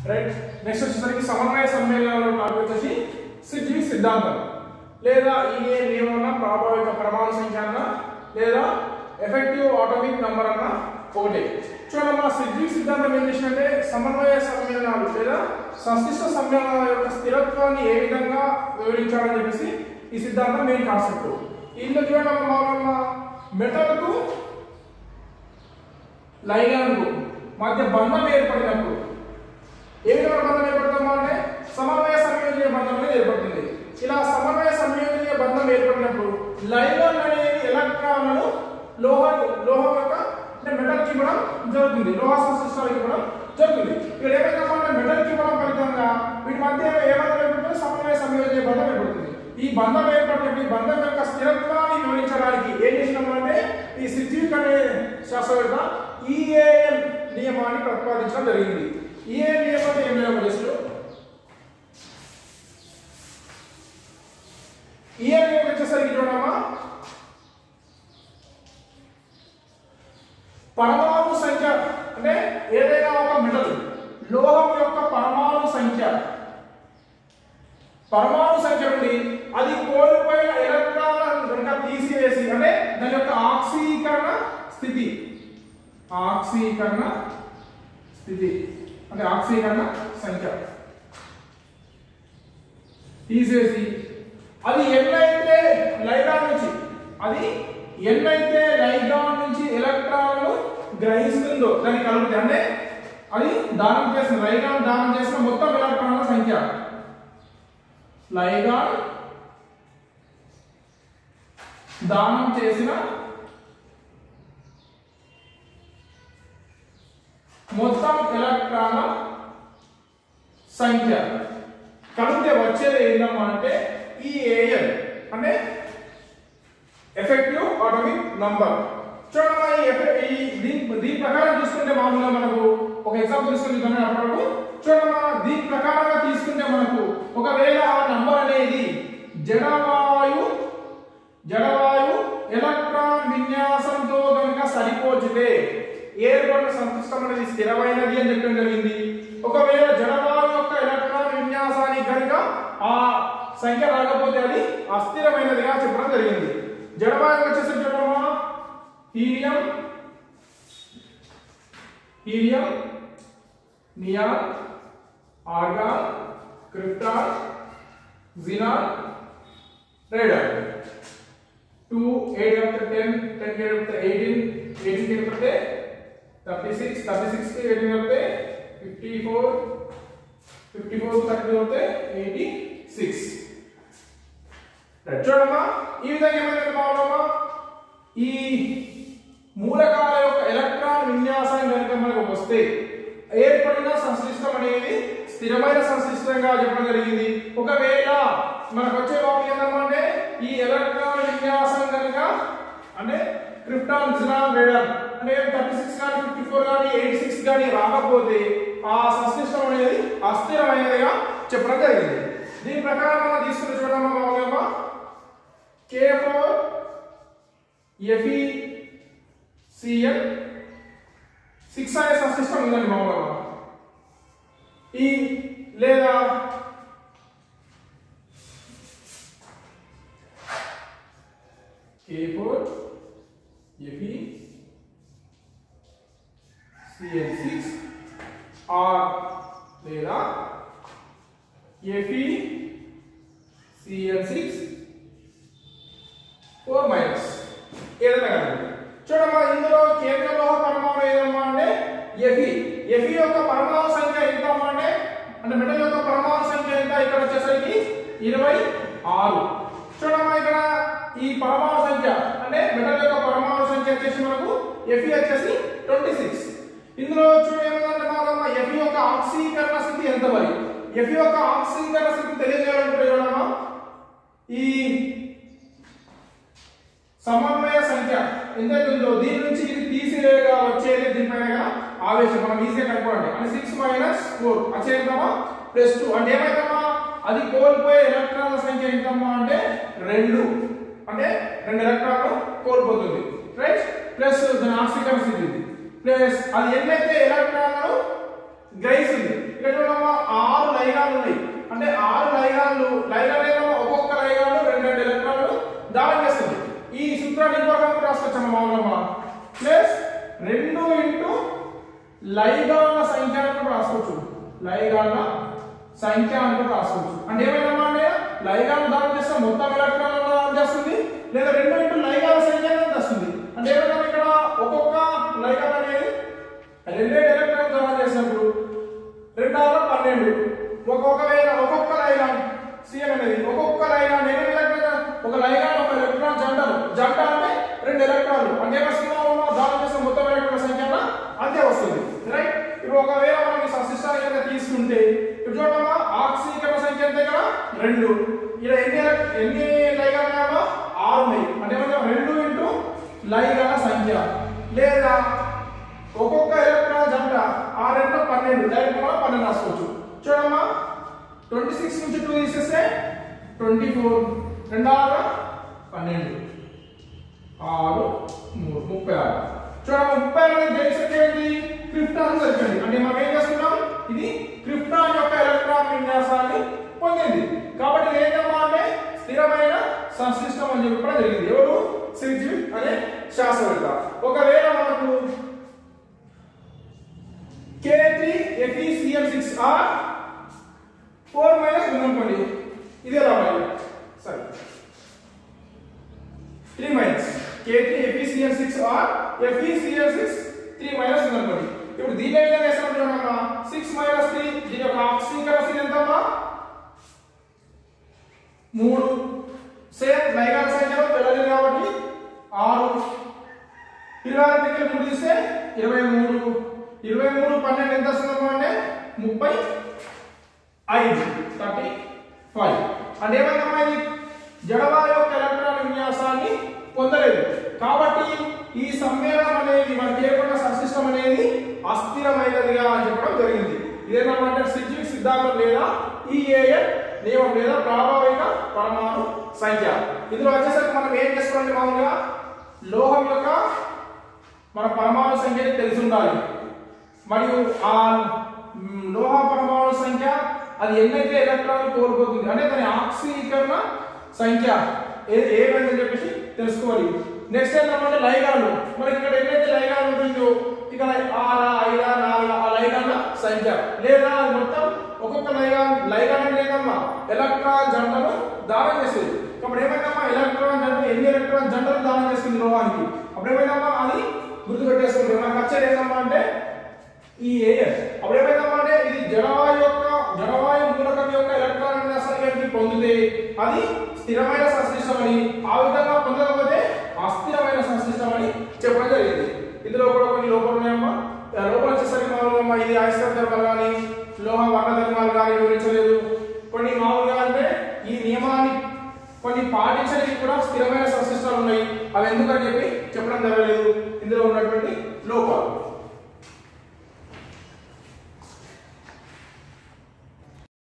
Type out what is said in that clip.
right next వచ్చేసరికి సమన్వయ సమ్మేళనంలో topic వచ్చేసి సిద్వి సిద్ధాంతం లేదా ఈఏ నియమన ప్రాభావిక పరమాణు సంఖ్య అన్న లేదా ఎఫెక్టివ్ ఆటోమిక్ నంబర్ అన్న ఒకటి చూడండి మా సిద్వి సిద్ధాంతం ఏం చేసిందంటే సమన్వయ సమ్మేళనాలు లేదా సంశ్లిష్ట సమ్మేళనాల యొక్క స్థిరత్వాన్ని ఏ విధంగా వివరించాలని చెప్పేసి ఈ సిద్ధాంతం మెయిన్ కాన్సెప్ట్ ఇందులో చూడండి మా మెటల్కు లైగాన్కు మధ్య బంధం ఏర్పడినప్పుడు ఏ విధంగా బంధం ఏర్పడతామా అంటే సమన్వయ సంయోజనీయ బంధం అనేది ఏర్పడుతుంది ఇలా సమన్వయ సంయోజనీయ బంధం ఏర్పడినప్పుడు లైగాన్ అనేది ఎలక్ట్రాన్లను లోహ లోహం యొక్క అంటే మెటల్ కి ఇవ్వడం జరుగుతుంది లోహ సంశ్లిష్టాలకు ఇవ్వడం జరుగుతుంది ఇక్కడ ఏమైందంటే మెటల్ కి ఇవ్వడం ఫలితంగా వీటి మధ్య ఏమైనా ఏర్పడుతుంది సమన్వయ సంయోజనీయ బంధం ఏర్పడుతుంది ఈ బంధం ఏర్పడినప్పుడు ఈ బంధం యొక్క స్థిరత్వాన్ని వివరించడానికి ఏం చేసినాము అంటే ఈ సిద్ధిక్ అనే శాస్త్రవేత్త ఈఏఎల్ నియమాన్ని ప్రతిపాదించడం జరిగింది ఈఏఎల్ నియమం అంటే ఏం నియమం చేస్తారు ఈఏఎల్ నియమం వచ్చేసరికి చూడమ్మా పరమాణు సంఖ్య అంటే ఏదైనా ఒక మెటల్ లోహం యొక్క పరమాణు సంఖ్య పరమాణు సంఖ్య నుండి అది కోల్పోయిన ఎలక్ట్రాన్ కనుక తీసివేసి అంటే దాని యొక్క ఆక్సీకరణ స్థితి ఆక్సీకరణ స్థితి అంటే ఆక్సీకరణ సంఖ్య తీసేసి అది ఎన్నైతే లైగాన్ నుంచి అది ఎన్నైతే లైగాన్ నుంచి ఎలక్ట్రాన్లు గ్రహిస్తుందో దాన్ని కలుపుతుంది అంటే అది దానం చేసిన లైగాన్ దానం చేసిన మొత్తం ఎలక్ట్రాన్ల సంఖ్య లైగాన్ దానం చేసిన మొత్తం ఎలక్ట్రాన్ల సంఖ్య కలిపితే వచ్చేది ఏంటమ్మా అంటే ఈ ఏఎల్ అంటే ఎఫెక్టివ్ ఆటోమిక్ నంబర్ చూడమ్మా ఈ ఎఫెక్ట్ ఈ దీని దీని ప్రకారం చూసుకుంటే మామూలుగా మనకు ఒక ఎగ్జాంపుల్ తీసుకుని అప్పుడు చూడమ్మా దీని ప్రకారంగా తీసుకుంటే మనకు ఒకవేళ ఆ నంబర్ అనేది జడవాయు జడవాయు ఎలక్ట్రాన్ విన్యాసంతో కనుక సరిపోచితే ఏర్పడిన సంతృష్టం అనేది స్థిరమైనది అని చెప్పడం జరిగింది ఒకవేళ జడవాయు యొక్క ఎలక్ట్రాన్ విన్యాసానికి కనుక ఆ సంఖ్య రాకపోతే అది అస్థిరమైనదిగా చెప్పడం జరిగింది జడవాయు వచ్చేసి చూడమ్మా helium helium neon argon krypton xenon radon two eight of ten ten కి ఆఫ్ ఎయిటీన్ ఎయిటీన్ కి కలిపితే థర్టీ సిక్స్ థర్టీ సిక్స్ కి ఎయిటీన్ కలిపితే fifty four fifty four thirty కలిపితే ఎయిటీ సిక్స్ చూడమ్మా ఈ విధంగా ఏమైందంటే మామూలుగా ఈ మూలకాల యొక్క ఎలక్ట్రాన్ విన్యాసం కనుక మనకు వస్తే ఏర్పడిన సంశ్లిష్టం అనేది స్థిరమైన సంశ్లిష్టంగా చెప్పడం జరిగింది ఒకవేళ మనకు వచ్చే లోపల ఏంటంటే ఈ ఎలక్ట్రాన్ విన్యాసం కనుక అంటే క్రిప్టాన్ జినాన్ రేడాన్ అంటే థర్టీ సిక్స్ కానీ ఫిఫ్టీ ఫోర్ కానీ ఎయిటీ సిక్స్ కానీ రాకపోతే ఆ సంశ్లిష్టం అనేది అస్థిరమైనదిగా చెప్పడం జరిగింది దీని ప్రకారం మనం తీసుకుని చూడడం మామూలుగా K four Fe Cl six అనే సంశ్లిష్టం ఉందండి మామూలుగా ఈ లేదా K four Fe Cl six or లేదా Fe Cl six four minus ఏదైనా కానీ చూడమ్మా ఇందులో కేంద్ర లోహ పరమాణు ఏదమ్మా అంటే ఎఫి ఎఫి యొక్క పరమాణు సంఖ్య ఎంత అమ్మా అంటే అంటే మెటల్ యొక్క పరమాణు సంఖ్య ఎంత ఇక్కడ వచ్చేసరికి ఇరవై ఆరు చూడమ్మా ఇక్కడ ఈ పరమాణు సంఖ్య అంటే మెటల్ యొక్క పరమాణు సంఖ్య వచ్చేసి మనకు ఎఫి వచ్చేసి ట్వంటీ సిక్స్ ఇందులో చూడ ఏమంటే మామూలుగా ఎఫి యొక్క ఆక్సీకరణ స్థితి ఎంత మరి ఎఫి యొక్క ఆక్సీకరణ స్థితి తెలియజేయాలంటే చూడమ్మా ఈ సమన్వయ సంఖ్య ఎంతైతే ఉందో దీని నుంచి ఇది తీసివేయగా వచ్చేది దీనిపైన ఆవేశం మనం ఈజీగా కనుక్కోండి అంటే సిక్స్ మైనస్ ఫోర్ వచ్చేద్దామా ప్లస్ టూ అంటే ఏమైందమ్మా అది కోల్పోయే ఎలక్ట్రాన్ల సంఖ్య ఎంతమ్మా అంటే రెండు అంటే రెండు ఎలక్ట్రాన్లు కోల్పోతుంది రైట్ ప్లస్ దాని ఆక్సిజన్ స్థితి ప్లస్ అది ఎన్నైతే ఎలక్ట్రాన్లు గ్రహిస్తుంది ఇక్కడ చూడమ్మా ఆరు లైగాలు ఉన్నాయి అంటే ఆరు లైగాలు లైగాలు ఏమో ఒక్కొక్క లైగాలు రెండు రెండు ఎలక్ట్రాన్లు దానం చేస్తుంది ఈ సూత్రాన్ని ఇంకొక రాసుకోవచ్చమ్మా మామూలుగా ప్లస్ రెండు ఇంటూ లైగాల సంఖ్య అని కూడా రాసుకోవచ్చు లైగాల సంఖ్య అని కూడా రాసుకోవచ్చు అంటే ఏమైనా అంటే లైగాలు దానం చేస్తే మొత్తం ఎలక్ట్రాన్లు దానం చేస్తుంది లేదా రెండు ఇంటూ లైగాల సంఖ్య అనేది వస్తుంది అంటే ఏమైనా ఇక్కడ ఒక్కొక్క లైగాల్ అనేది రెండే ఎలక్ట్రాన్ దానం చేసినప్పుడు రెండు ఆరు పన్నెండు ఒక్కొక్క వేల ఒక్కొక్క లైగాన్ సిఎన్ అనేది ఒక్కొక్క లైగాన్ ఎన్ని ఎలక్ట్రాన్ ఒక లైగాన్ ఒక ఎలక్ట్రాన్ జంటలు జంట అంటే రెండు ఎలక్ట్రాన్లు అంటే వస్తుందో దానం చేసిన మొత్తం ఎలక్ట్రాన్ సంఖ్య అన్నా అంతే వస్తుంది రైట్ ఇప్పుడు ఒకవేళ మనం ఈ సంశిష్టాన్ని కనుక తీసుకుంటే ఇప్పుడు చూడమ్మా ఆక్సీకరణ సంఖ్య ఎంత ఇక్కడ రెండు ఇక్కడ ఎన్ని ఎలక్- ఎన్ని లైగాలు ఉన్నాయమ్మా ఆరు ఉన్నాయి అంటే మనం రెండు ఇంటూ లైగాల సంఖ్య లేదా ఒక్కొక్క ఎలక్ట్రాన్ జంట ఆ రెండు పన్నెండు డైరెక్ట్ మనం పన్నెండు రాసుకోవచ్చు చూడమ్మా ట్వంటీ సిక్స్ నుంచి టూ తీసేస్తే ట్వంటీ ఫోర్ రెండు ఆరు పన్నెండు ఆరు మూడు ముప్పై ఆరు చూడండి ముప్పై ఆరు అనేది దేనికి సరిపోయింది క్రిప్టాన్ సరిపోయింది అంటే మనం ఏం చేస్తున్నాం ఇది క్రిప్టాన్ యొక్క ఎలక్ట్రాన్ విన్యాసాన్ని పొందింది కాబట్టి ఇది ఏంటమ్మా అంటే స్థిరమైన సంశ్లిష్టం అని చెప్పి కూడా జరిగింది ఎవరు సిరిజిల్ అనే శాస్త్రవేత్త ఒకవేళ మనకు K three FeCl six or four minus ఉందనుకోండి ఇది ఎలా మరి సరే three minus K three FeCl six or FeCl six three minus ఉందనుకోండి ఇప్పుడు దీని విధంగా వేసినప్పుడు సిక్స్ మైనస్ త్రీ దీని యొక్క ఆక్సీకరణ స్థితి ఎంతమ్మా మూడు సేమ్ లైగాల సంఖ్యలో పిల్లలు కాబట్టి ఆరు ఇరవై ఆరు దగ్గర మూడు తీస్తే ఇరవై మూడు ఇరవై మూడు పన్నెండు ఎంత వస్తుందమ్మా అంటే ముప్పై ఐదు థర్టీ ఫైవ్ అంటే ఏమైందమ్మా ఇది జడవాయు యొక్క ఎలక్ట్రాన్ విన్యాసాన్ని పొందలేదు కాబట్టి ఈ సమ్మేళనం అనేది మనకి ఏర్పడిన సంశిష్టం అనేది అస్థిరమైనదిగా అని చెప్పడం జరిగింది ఇదేంటంటే సిద్ధిక్ సిద్ధాంతం లేదా ఈఏఎన్ నియమం లేదా ప్రాభావిక పరమాణు సంఖ్య ఇందులో వచ్చేసరికి మనం ఏం చేసుకోవాలి మామూలుగా లోహం యొక్క మన పరమాణు సంఖ్య తెలిసి ఉండాలి మరియు ఆ మ్, లోహ పరమాణు సంఖ్య అది ఎన్నైతే ఎలక్ట్రాన్లు కోల్పోతుంది అంటే దాని ఆక్సీకరణ సంఖ్య ఏ- ఏమైందని చెప్పేసి తెలుసుకోవాలి నెక్స్ట్ ఏంటంటే లైగాలు మనకి ఇక్కడ ఎన్నైతే లైగాలు ఉంటుందో ఇక్కడ ఆరా ఐదా నాలుగు ఆ లైగాల సంఖ్య లేదా అది మొత్తం ఒక్కొక్క లైగాన్ లైగాన్ అంటే ఏంటమ్మా ఎలక్ట్రాన్ జంటను దానం చేసేది అప్పుడు ఏమైందమ్మా ఎలక్ట్రాన్ జంట ఎన్ని ఎలక్ట్రాన్ జంటలు దానం చేస్తుంది లోహానికి అప్పుడు ఏమైందమ్మా అది గుర్తుపెట్టేసుకుంటే మనకు వచ్చేది ఏంటమ్మా అంటే ఈ ఏఎస్ అప్పుడు ఏమైందమ్మా అంటే ఇది జడవాయు యొక్క జడవాయు మూలకం యొక్క ఎలక్ట్రాన్ విన్యాసానికి పొందితే అది స్థిరమైన సంశ్లిష్టం అని ఆ విధంగా పొందకపోతే అస్థిరమైన సంశ్లిష్టం అని చెప్పడం జరిగింది ఇందులో కూడా కొన్ని లోపాలు ఉన్నాయమ్మా ఆ లోపల వచ్చేసరికి మామూలుగా ఇది అయస్కార ధర్మాలు కానీ లోహ వర్ణ ధర్మాలు కానీ వివరించలేదు కొన్ని మామూలుగా అంటే ఈ నియమాన్ని కొన్ని పాటించడానికి కూడా స్థిరమైన సంశ్లిష్టాలు ఉన్నాయి అవి ఎందుకని చెప్పి చెప్పడం జరగలేదు ఇందులో ఉన్నటువంటి